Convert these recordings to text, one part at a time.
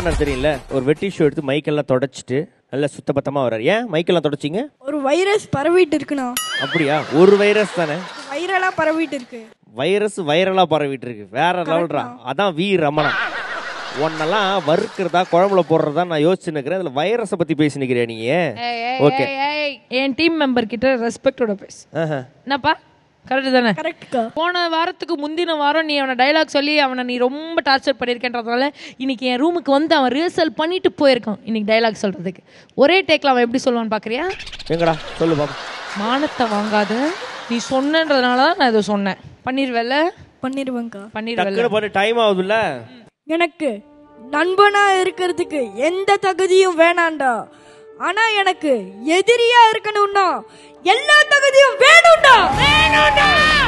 பண்ணாரு தெரியல ஒரு வெட்டி ஷோ எடுத்து மைக்கெல்லாம் தொடச்சிட்டு நல்லா சுத்தபத்தமா வர்றாரு ஏன் மைக்கெல்லாம் தொடச்சிங்க ஒரு வைரஸ் பரவிட்டு இருக்குண்ணா அப்படியா ஒரு வைரஸ் தானே வைரலா பரவிட்டு இருக்கு வைரஸ் வைரலா பரவிட்டு இருக்கு வேற லெவல்ரா அதான் வி ரமணா உன்னெல்லாம் வறுக்கிறதா குழம்புல போடுறதா நான் யோசிச்சு நிக்கிறேன் அதுல வைரஸை பத்தி பேசி நிக்கிறேன் நீங்க ஓகே என் டீம் மெம்பர் கிட்ட ரெஸ்பெக்டோட பேசு என்னப்பா கரெக்ட் தானே கரெக்ட்க்கா போன வாரத்துக்கு முந்தின வாரம் நீ அவனை டைலாக் சொல்லி அவனை நீ ரொம்ப டார்ச்சர் பண்ணியிருக்கன்றதுனால இன்னைக்கு என் ரூமுக்கு வந்து அவன் ரிஹர்சல் பண்ணிட்டு போயிருக்கான் இன்னைக்கு டைலாக் சொல்றதுக்கு ஒரே டேக்ல அவன் எப்படி சொல்லுவான்னு பாக்குறியா எங்கடா சொல்லு பாப்பா மானத்தை வாங்காத நீ சொன்னன்றதுனால தான் நான் இதை சொன்னேன் பண்ணிடுவேல பண்ணிடுவேங்க்கா பண்ணிடுவேல டக்குனு பண்ணி டைம் ஆகுதுல்ல எனக்கு நண்பனா இருக்கிறதுக்கு எந்த தகுதியும் வேணாண்டா ஆனா எனக்கு எதிரியா இருக்கணும்னா எல்லா தகுதியும் வேணும்டா வேணும்டா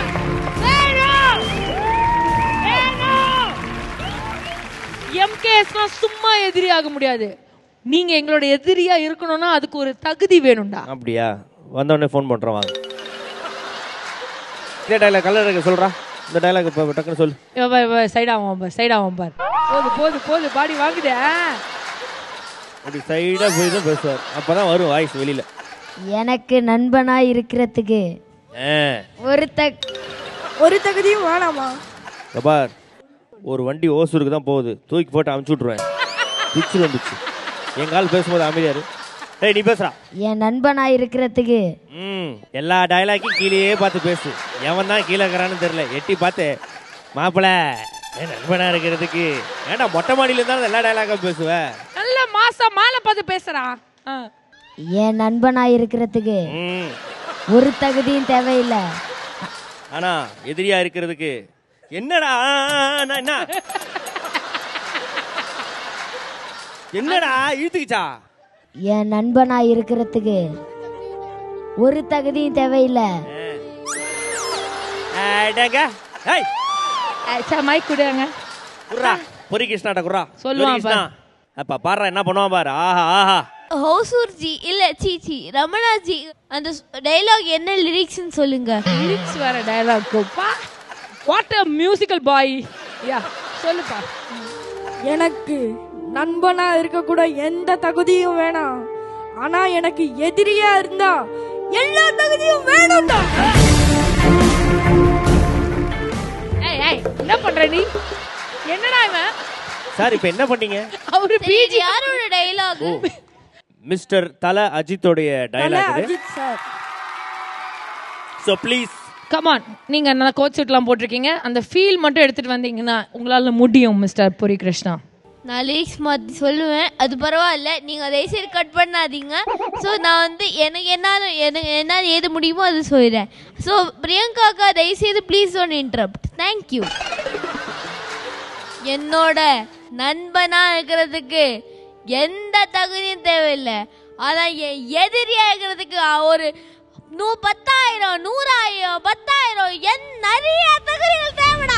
எம்கேஎஸ்னா சும்மா எதிரி ஆக முடியாது நீங்க எங்களோட எதிரியா இருக்கணும்னா அதுக்கு ஒரு தகுதி வேணும்டா அப்படியா வந்த உடனே ஃபோன் பண்றோம் வாங்க இதே டைலாக் கலர் இருக்க சொல்றா இந்த டைலாக் இப்போ டக்குன்னு சொல்லு சைட் ஆகும் பார் சைட் ஆகும் பார் போது போது போது பாடி வாங்குதே அப்படி சைடா போய் தான் பேசுவார் அப்பதான் வரும் வாய்ஸ் வெளியில எனக்கு நண்பனா இருக்கிறதுக்கு ஆ. ஒரு தக் ஒரு தகுதியும் வேணாமா இதோ பார் ஒரு வண்டி ஓசூருக்கு தான் போகுது தூக்கி போட்டு அமுச்சு விட்ருவேன் பிச்சு வந்துச்சு எங்க ஆள் பேசும்போது அமைதியாரு ஏய் நீ பேசுறா என் நண்பனா இருக்கிறதுக்கு ம் எல்லா டயலாக்கும் கீழேயே பார்த்து பேசு எவன் தான் கீழே இருக்கிறான்னு தெரியல எட்டி பார்த்து மாப்பிள என் நண்பனா இருக்கிறதுக்கு ஏன்டா மொட்டை மாடியில இருந்தாலும் எல்லா டயலாக்கும் பேசுவேன் நல்ல மாசா மாலை பார்த்து பேசுறான் ஆ. என் நண்பனா இருக்கிறதுக்கு ம் ஒரு தகுதியும் தேவையில்லை ஆனா எதிரியா இருக்கிறதுக்கு என்னடா ஆ, ஆ, ஆ, நான் என்ன என்னடா இழுத்துக்கிச்சா என் நண்பனா இருக்கிறதுக்கு ஒரு தகுதியும் தேவையில்லை அடங்க ஏய் சா மைக் கொடுங்க குர்ரா பொரி கிருஷ்ணாட்ட குர்ரா சொல்லுவான் பொரி கிருஷ்ணா அப்ப பாரு என்ன பண்ணுவான் பாரு ஆஹா ஆஹா ஹோசூர் ஜி இல்ல சீச்சி ரமணா ஜி அந்த டைலாக் என்ன லிரிக்ஸ்னு சொல்லுங்க லிரிக்ஸ் வேற டயலாக் பா வாட் அ மியூசிக்கல் பாய் யா சொல்லுப்பா எனக்கு நண்பனா இருக்கக்கூட எந்த தகுதியும் வேணாம் ஆனா எனக்கு எதிரியா இருந்தா எல்லா தகுதியும் வேணும்டா ஏய் ஏய் என்ன பண்ற நீ என்னடா இவன் சார் இப்ப என்ன பண்ணீங்க அவரு சரி, இது யாரோட டைலாக் மிஸ்டர் தல அஜித்தோடைய Thala dialogue Ajith sir so please come on நீங்க நல்லா கோட் சூட்லாம் போட்டிருக்கீங்க அந்த ஃபீல் மட்டும் எடுத்துட்டு வந்தீங்கன்னா உங்களால முடியும் மிஸ்டர் புரி கிருஷ்ணா நான் லிரிக்ஸ் மாற்றி சொல்லுவேன் அது பரவாயில்ல நீங்கள் தயவுசெய்து கட் பண்ணாதீங்க ஸோ நான் வந்து எனக்கு என்ன எனக்கு என்ன ஏது முடியுமோ அது சொல்லிடுறேன் ஸோ பிரியங்கா அக்கா தயவுசெய்து ப்ளீஸ் ஒன் இன்டரப்ட் தேங்க்யூ என்னோட நண்பனா இருக்கிறதுக்கு எந்த தகுதியும் தேவையில்லை ஆனால் என் எதிரியா இருக்கிறதுக்கு ஒரு நூ பத்தாயிரம் நூறாயிரம் பத்தாயிரம் என் நிறைய தகுதிகள் தேவைடா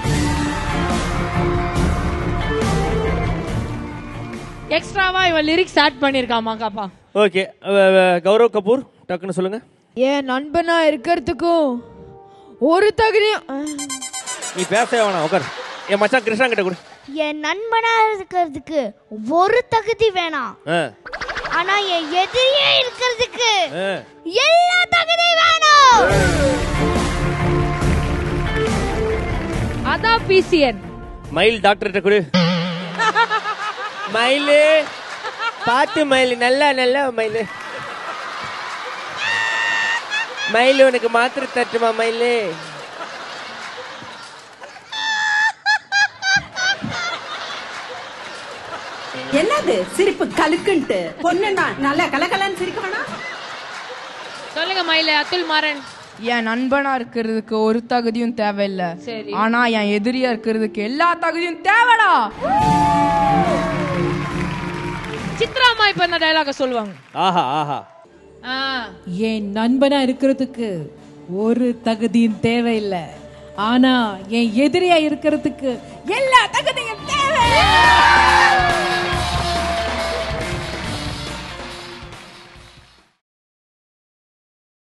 எக்ஸ்ட்ராவா இவன் லிரிக்ஸ் ஆட் பண்ணிருக்காமா காப்பா ஓகே கௌரவ் கபூர் டக்குன்னு சொல்லுங்க என் நண்பனா இருக்கிறதுக்கும் ஒரு தகுதியும் நீ பேசவே வேணாம் உட்கார் என் மச்சான் கிருஷ்ணா கிட்ட கொடு என் நண்பனா இருக்கிறதுக்கு ஒரு தகுதி வேணாம் ஆ, ஆனா என் எதிரியே இருக்கிறதுக்கு ஆ. எல்லா தகுதி வேணும் அதான் பிசிஎன் மயில் டாக்டர்கிட்ட கொடு மயிலு பார்த்து மயில் நல்லா நல்லா மயிலு மயில் உனக்கு மாத்திரை தட்டுமா மயிலு என்னது சிரிப்பு கலுக்குன்ட்டு பொண்ணுன்னா நல்லா கலகலன்னு சிரிக்க வேணாம் சொல்லுங்க மயில அத்துல் மாறன் என் நண்பனா இருக்கிறதுக்கு ஒரு தகுதியும் தேவையில்லை சரி. ஆனா என் எதிரியா இருக்கிறதுக்கு எல்லா தகுதியும் தேவைடா சித்ராமா இப்ப இந்த டயலாக சொல்லுவாங்க ஆஹா ஆஹா ஆ, என் நண்பனா இருக்கிறதுக்கு ஒரு தகுதியும் தேவையில்லை ஆனா என் எதிரியா இருக்கிறதுக்கு எல்லா தகுதியும் தேவை